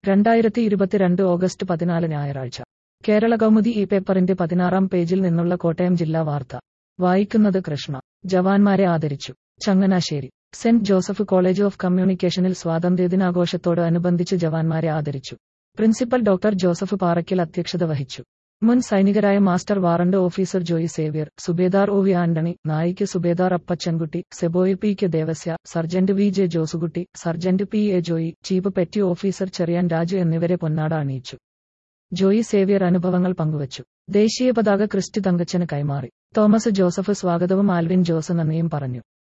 രണ്ടായിരത്തി ഇരുപത്തിരണ്ട് ഓഗസ്റ്റ് പതിനാല് ഞായറാഴ്ച കേരള കൗമുദി ഈ പേപ്പറിന്റെ പതിനാറാം പേജിൽ നിന്നുള്ള കോട്ടയം ജില്ലാ വാർത്ത വായിക്കുന്നത് കൃഷ്ണ ജവാന്മാരെ ആദരിച്ചു Changanassery Saint Joseph College of കമ്മ്യൂണിക്കേഷനിൽ സ്വാതന്ത്ര്യദിനാഘോഷത്തോട് അനുബന്ധിച്ച് ജവാന്മാരെ ആദരിച്ചു പ്രിൻസിപ്പൽ ഡോക്ടർ ജോസഫ് പാറയ്ക്കൽ അധ്യക്ഷത വഹിച്ചു മുൻ സൈനികരായ master warrant officer Joy Xavier Subedar O V Antony Naik Subedar Appachankutty Seboy P K Devasia sergeant V J Josekutty sergeant P A Joy chief petty officer Cherian Raju എന്നിവരെ പൊന്നാട അണിയിച്ചു ജോയി സേവ്യർ അനുഭവങ്ങൾ പങ്കുവച്ചു ദേശീയ പതാക ക്രിസ്റ്റി തങ്കച്ചന് കൈമാറി തോമസ് ജോസഫ് സ്വാഗതവും ആൽവിൻ ജോസ് നന്ദിയും പറഞ്ഞു